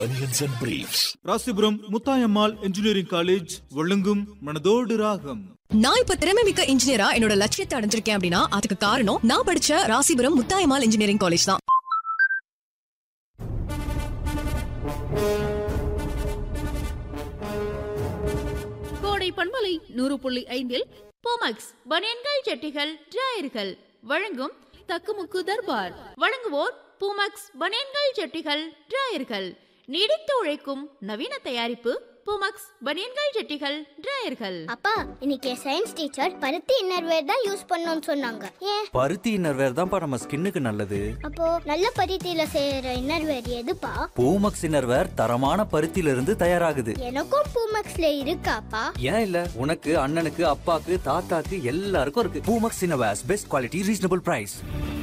Onions and briefs. Rasipuram Muthayammal engineering college வழங்கும் மனதோடு ராகம் நான் இப்ப திறமை மிக்க இன்ஜினியரா என்னோட லட்சியத்தை அடைஞ்சிருக்கேன் அப்படின்னா அதுக்கு காரணம் நான் படிச்ச ராசிபுரம் முத்தாயம்மாள் இன்ஜினியரிங் காலேஜ் தான் கோடை பண்பலை நூறு புள்ளி ஐந்தில் போமக்ஸ் பனியன்கள் ஜட்டிகள் டிராயர்கள் வழங்கும் தக்குமுக்கு தர்பார் வழங்குவோர் பூமக்ஸ் பனியன்கள் ஜட்டிகள் டிராயர்கள் நீடித்து உழைக்கும் நவீன தயாரிப்பு பூமக்ஸ் பனியன்கள் ஜட்டிகள் டிராயர்கள் அப்பா இன்னைக்கு சயின்ஸ் டீச்சர் பருத்தி இன்னர்வேர் தான் யூஸ் பண்ணணும்னு சொன்னாங்க ஏன் பருத்தி இன்னர்வேர் தான்ப்பா நம்ம ஸ்கின்னுக்கு நல்லது அப்போ நல்ல பருத்தியில செய்யற இன்னர்வேர் எதுப்பா பூமக்ஸ் இன்னர்வேர் தரமான பருத்தியில இருந்து தயாராகுது எனக்கும் பூமக்ஸ்ல இருக்காப்பா ஏன் இல்ல உனக்கு அண்ணனுக்கு அப்பாக்கு தாத்தாக்கு எல்லாருக்கும் இருக்கு Poomex innerwears best quality reasonable price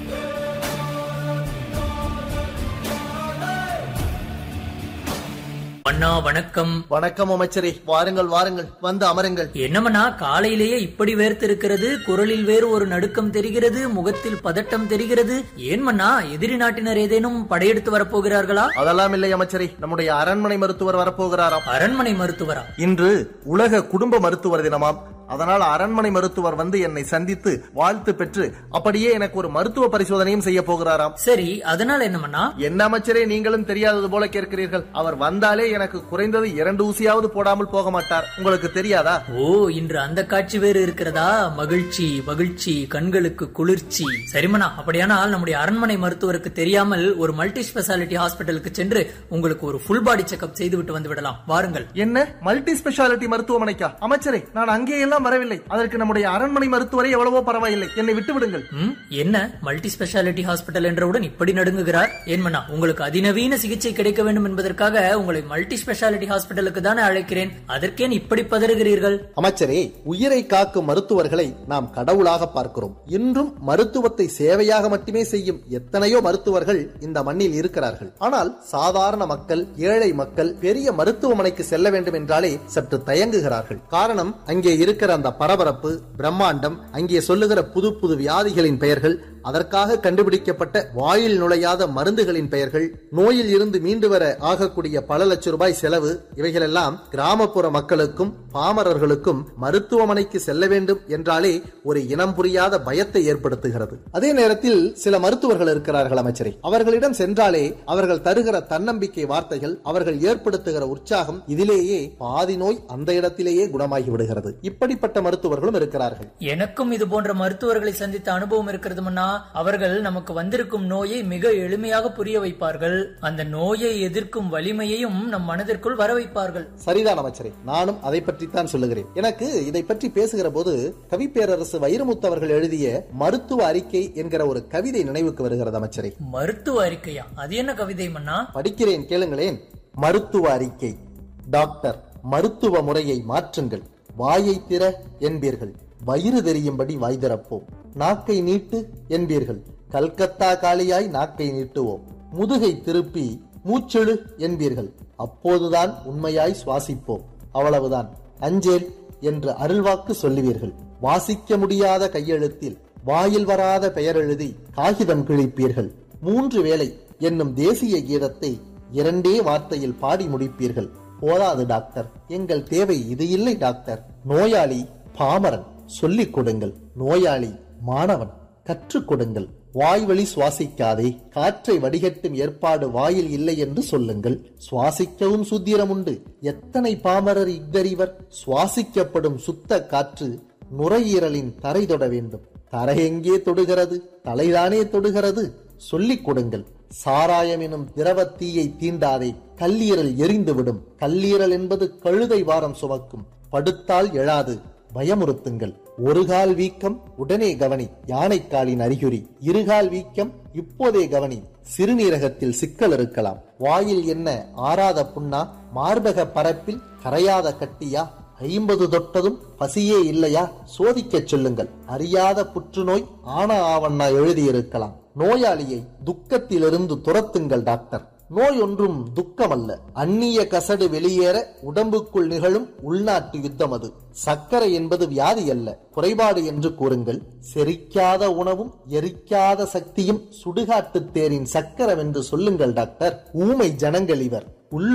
அண்ணா வணக்கம் வணக்கம் அமைச்சரே வாருங்கள் வாருங்கள் வந்து அமருங்கள் என்னமண்ணா காலையிலேயே இப்படி வேர்த்து இருக்கிறது குரலில் வேறு ஒரு நடுக்கம் தெரிகிறது முகத்தில் பதட்டம் தெரிகிறது ஏன் மன்னா எதிரி நாட்டினர் ஏதேனும் படையெடுத்து வரப்போகிறார்களா அதெல்லாம் இல்லை அமைச்சரே நம்முடைய அரண்மனை மருத்துவர் வரப்போகிறாராம் அரண்மனை மருத்துவரா இன்று உலக குடும்ப மருத்துவர் தினமாம் அதனால் அரண்மனை மருத்துவர் வந்து என்னை சந்தித்து வாழ்த்து பெற்று அப்படியே எனக்கு ஒரு மருத்துவ பரிசோதனையும் செய்ய போகிறாராம் சரி அதனால என்னமண்ணா என்ன அமைச்சரே நீங்களும் தெரியாதது போல கேட்கிறீர்கள் அவர் வந்தாலே எனக்கு குறைந்தது இரண்டு ஊசியாவது போடாமல் போக மாட்டார் உங்களுக்கு தெரியாதா ஓ இன்று அந்த காட்சி வேறு இருக்கிறதா மகிழ்ச்சி மகிழ்ச்சி கண்களுக்கு குளிர்ச்சி சரிமண்ணா அப்படியானால் நம்முடைய அரண்மனை மருத்துவருக்கு தெரியாமல் ஒரு மல்டி ஸ்பெஷாலிட்டி ஹாஸ்பிட்டலுக்கு சென்று உங்களுக்கு ஒரு ஃபுல் பாடி செக்அப் செய்து விட்டு வந்து விடலாம் வாருங்கள் என்ன மல்டி ஸ்பெஷாலிட்டி மருத்துவமனைக்கா அமைச்சரே நான் அங்கே எல்லாம் வரவில்லை அதற்கு நம்முடைய அரண்மனை மருத்துவரை எவ்வளவோ பரவாயில்லை என்னை விட்டு விடுங்கள் ம், என்ன மல்டி ஸ்பெஷாலிட்டி ஹாஸ்பிட்டல் என்றவுடன் இப்படி நடுங்குகிறார் ஏன்மண்ணா உங்களுக்கு அதிநவீன சிகிச்சை கிடைக்க வேண்டும் என்பதற்காக உங்களை மல்டி ஸ்பெஷாலிட்டி ஹாஸ்பிட்டலுக்கு தானே அழைக்கிறேன் அதற்கேன் இப்படி பதறுகிறீர்கள் அமைச்சரே உயிரை காக்கும் மருத்துவர்களை நாம் கடவுளாக பார்க்கிறோம் இன்றும் மருத்துவத்தை சேவையாக மட்டுமே செய்யும் எத்தனையோ மருத்துவர்கள் இந்த மண்ணில் இருக்கிறார்கள் ஆனால் சாதாரண மக்கள் ஏழை மக்கள் பெரிய மருத்துவமனைக்கு செல்ல வேண்டும் என்றாலே சற்று தயங்குகிறார்கள் காரணம் அங்கே இருக்கிற அந்த பரபரப்பு பிரம்மாண்டம் அங்கே சொல்லுகிற புது புது வியாதிகளின் பெயர்கள் அதற்காக கண்டுபிடிக்கப்பட்ட வாயில் நுழையாத மருந்துகளின் பெயர்கள் நோயில் இருந்து மீண்டு வர ஆகக்கூடிய பல லட்சம் ரூபாய் செலவு இவைகளெல்லாம் கிராமப்புற மக்களுக்கும் பாமரர்களுக்கும் மருத்துவமனைக்கு செல்ல வேண்டும் என்றாலே ஒரு இனம் புரியாத பயத்தை ஏற்படுத்துகிறது அதே நேரத்தில் சில மருத்துவர்கள் இருக்கிறார்கள் அமைச்சரே அவர்களிடம் சென்றாலே அவர்கள் தருகிற தன்னம்பிக்கை வார்த்தைகள் அவர்கள் ஏற்படுத்துகிற உற்சாகம் இதிலேயே பாதி நோய் அந்த இடத்திலேயே குணமாகி விடுகிறது இப்படிப்பட்ட மருத்துவர்களும் இருக்கிறார்கள் எனக்கும் இது போன்ற மருத்துவர்களை சந்தித்த அனுபவம் இருக்கிறது மன்னா அவர்கள் நமக்கு வந்திருக்கும் நோயை மிக எளிமையாக புரிய வைப்பார்கள் அந்த நோயை எதிர்க்கும் வலிமையையும் நம் மனதிற்குள் வர வைப்பார்கள் சரிதான் அமைச்சரே நானும் அதை பற்றித்தான் சொல்லுகிறேன் எனக்கு இதை பற்றி பேசுகிற போது கவிப்பேரரசு வைரமுத்து அவர்கள் எழுதிய மருத்துவ அறிக்கை என்கிற ஒரு கவிதை நினைவுக்கு வருகிறது அமைச்சரே மருத்துவ அறிக்கையா அது என்ன கவிதை மன்னா படிக்கிறேன் கேளுங்களேன் மருத்துவ அறிக்கை டாக்டர் மருத்துவ முறையை மாற்றுங்கள் வாயை திற என்பீர்கள் வயிறு தெரியும்படி வாய் திறப்போம் நாக்கை நீட்டு என்பீர்கள் கல்கத்தா காலியாய் நாக்கை நீட்டுவோம் முதுகை திருப்பி மூச்செழு என்பீர்கள் அப்போதுதான் உண்மையாய் சுவாசிப்போம் அவ்வளவுதான் அஞ்சேல் என்று அருள்வாக்கு சொல்லுவீர்கள் வாசிக்க முடியாத கையெழுத்தில் வாயில் வராத பெயர் எழுதி காகிதம் கிழிப்பீர்கள் மூன்று வேளை என்னும் தேசிய கீதத்தை இரண்டே வார்த்தையில் பாடி முடிப்பீர்கள் போதாது டாக்டர் எங்கள் தேவை இது இல்லை டாக்டர் நோயாளி பாமரன் சொல்லிக் கொடுங்கள் நோயாளி மாணவன் கற்றுக் கொடுங்கள் வாய்வழி சுவாசிக்காதே காற்றை வடிகட்டும் ஏற்பாடு வாயில் இல்லை என்று சொல்லுங்கள் சுவாசிக்கவும் சுத்திரம் உண்டு எத்தனை பாமரர் இக்கறிவர் சுவாசிக்கப்படும் சுத்த காற்று நுரையீரலின் தரை தொட வேண்டும் தரை எங்கே தொடுகிறது தலைதானே தொடுகிறது சொல்லிக் கொடுங்கள் சாராயம் எனும் திரவ தீயை தீண்டாதே கல்லீரல் எரிந்துவிடும் கல்லீரல் என்பது கழுதை வாரம் சுமக்கும் படுத்தால் எழாது பயமுறுத்துங்கள் ஒரு கால் வீக்கம் உடனே கவனி யானைக்காலின் அறிகுறி இருகால் வீக்கம் இப்போதே கவனி சிறுநீரகத்தில் சிக்கல் இருக்கலாம் வாயில் என்ன ஆறாத புண்ணா மார்பக பரப்பில் கரையாத கட்டியா ஐம்பது தொட்டதும் பசியே இல்லையா சோதிக்கச் சொல்லுங்கள் அறியாத புற்றுநோய் ஆன ஆவண்ணா எழுதியிருக்கலாம் நோயாளியை துக்கத்திலிருந்து துரத்துங்கள் டாக்டர் நோய் ஒன்றும் துக்கமல்ல அந்நிய கசடு வெளியேற உடம்புக்குள் நிகழும் உள்நாட்டு யுத்தம் அது சர்க்கரை என்பது வியாதி அல்ல குறைபாடு என்று கூறுங்கள் செரிக்காத உணவும் எரிக்காத சக்தியும் சுடுகாட்டு தேரின் சக்கரம் என்று சொல்லுங்கள் டாக்டர் ஊமை ஜனங்கள் இவர்